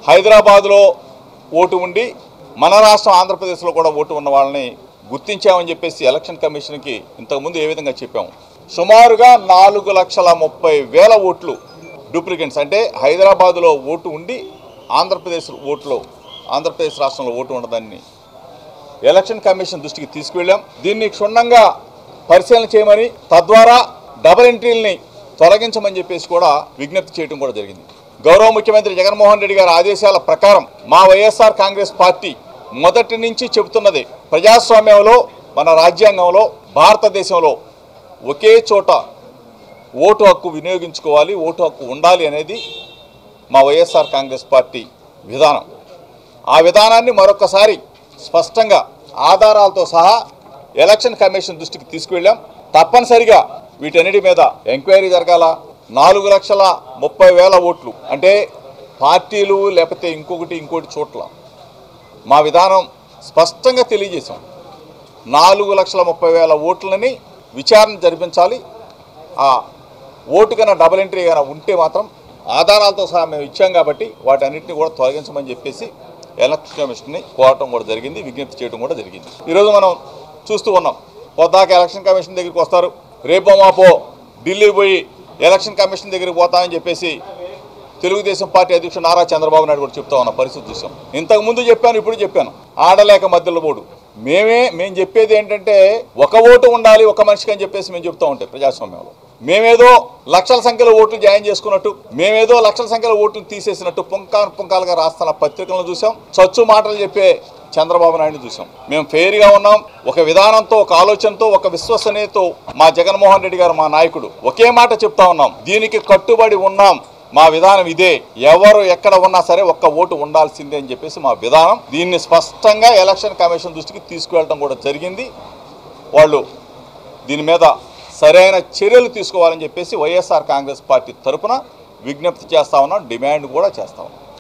హైదరాబాద్లో ఓటు ఉండి మన రాష్ట్రం ఆంధ్రప్రదేశ్లో కూడా ఓటు ఉన్న వాళ్ళని గుర్తించామని చెప్పేసి ఎలక్షన్ కమిషన్కి ఇంతకుముందు ఏ విధంగా చెప్పాము సుమారుగా నాలుగు లక్షల ముప్పై వేల ఓట్లు డూప్లికేట్స్ అంటే హైదరాబాదులో ఓటు ఉండి ఆంధ్రప్రదేశ్ ఓట్లో ఆంధ్రప్రదేశ్ రాష్ట్రంలో ఓటు ఉండదాన్ని ఎలక్షన్ కమిషన్ దృష్టికి తీసుకువెళ్ళాం దీన్ని క్షుణ్ణంగా పరిశీలన చేయమని తద్వారా డబల్ ఎంట్రీల్ని తొలగించమని చెప్పేసి కూడా విజ్ఞప్తి చేయడం కూడా జరిగింది గౌరవ ముఖ్యమంత్రి జగన్మోహన్ రెడ్డి గారి ఆదేశాల ప్రకారం మా వైఎస్ఆర్ కాంగ్రెస్ పార్టీ మొదటి నుంచి చెబుతున్నది ప్రజాస్వామ్యంలో మన రాజ్యాంగంలో భారతదేశంలో ఒకే చోట ఓటు హక్కు వినియోగించుకోవాలి ఓటు హక్కు ఉండాలి అనేది మా వైఎస్ఆర్ కాంగ్రెస్ పార్టీ విధానం ఆ విధానాన్ని మరొకసారి స్పష్టంగా ఆధారాలతో సహా ఎలక్షన్ కమిషన్ దృష్టికి తీసుకువెళ్ళాం తప్పనిసరిగా వీటన్నిటి మీద ఎంక్వైరీ జరగాల నాలుగు లక్షల ముప్పై వేల ఓట్లు అంటే పార్టీలు లేకపోతే ఇంకొకటి ఇంకోటి చోట్ల మా విధానం స్పష్టంగా తెలియజేశాం నాలుగు లక్షల ముప్పై వేల ఓట్లని విచారణ జరిపించాలి ఆ ఓటు కన్నా డబుల్ ఎంట్రీ కన్నా ఉంటే మాత్రం ఆధారాలతో సహా మేము ఇచ్చాం కాబట్టి వాటన్నిటిని కూడా తొలగించమని చెప్పేసి ఎలక్షన్ కమిషన్ని కోరటం కూడా జరిగింది విజ్ఞప్తి చేయడం కూడా జరిగింది ఈరోజు మనం చూస్తూ ఉన్నాం పొద్దాక ఎలక్షన్ కమిషన్ దగ్గరికి వస్తారు రేపో మాపో ఢిల్లీ పోయి ఎలక్షన్ కమిషన్ దగ్గరికి పోతామని చెప్పేసి తెలుగుదేశం పార్టీ అధ్యక్షుడు నారా చంద్రబాబు నాయుడు కూడా చెప్తా ఉన్న పరిస్థితి చూసాం ఇంతకు ముందు చెప్పాను ఇప్పుడు చెప్పాను ఆడలేక మధ్యలో ఓడు మేమే మేము చెప్పేది ఏంటంటే ఒక ఓటు ఉండాలి ఒక మనిషికి అని చెప్పేసి మేము చెప్తా ఉంటాం ప్రజాస్వామ్యంలో మేమేదో లక్షల సంఖ్యలో ఓట్లు జాయిన్ చేసుకున్నట్టు మేమేదో లక్షల సంఖ్యలో ఓట్లు తీసేసినట్టు పుంకాను పుంకాలుగా రాస్తున్న పత్రికలను చూసాం చచ్చు మాటలు చెప్పే చంద్రబాబు నాయుడు చూసాం మేము ఫెయిర్గా ఉన్నాం ఒక విధానంతో ఒక ఆలోచనతో ఒక విశ్వసనీయతో మా జగన్మోహన్ రెడ్డి గారు మా నాయకుడు ఒకే మాట చెప్తా ఉన్నాం దీనికి కట్టుబడి ఉన్నాం మా విధానం ఇదే ఎవరు ఎక్కడ ఉన్నా సరే ఒక్క ఓటు ఉండాల్సిందే అని చెప్పేసి మా విధానం దీన్ని స్పష్టంగా ఎలక్షన్ కమిషన్ దృష్టికి తీసుకువెళ్ళడం కూడా జరిగింది వాళ్ళు దీని మీద సరైన చర్యలు తీసుకోవాలని చెప్పేసి వైఎస్ఆర్ కాంగ్రెస్ పార్టీ తరపున విజ్ఞప్తి చేస్తా ఉన్నాం డిమాండ్ కూడా చేస్తా ఉన్నాం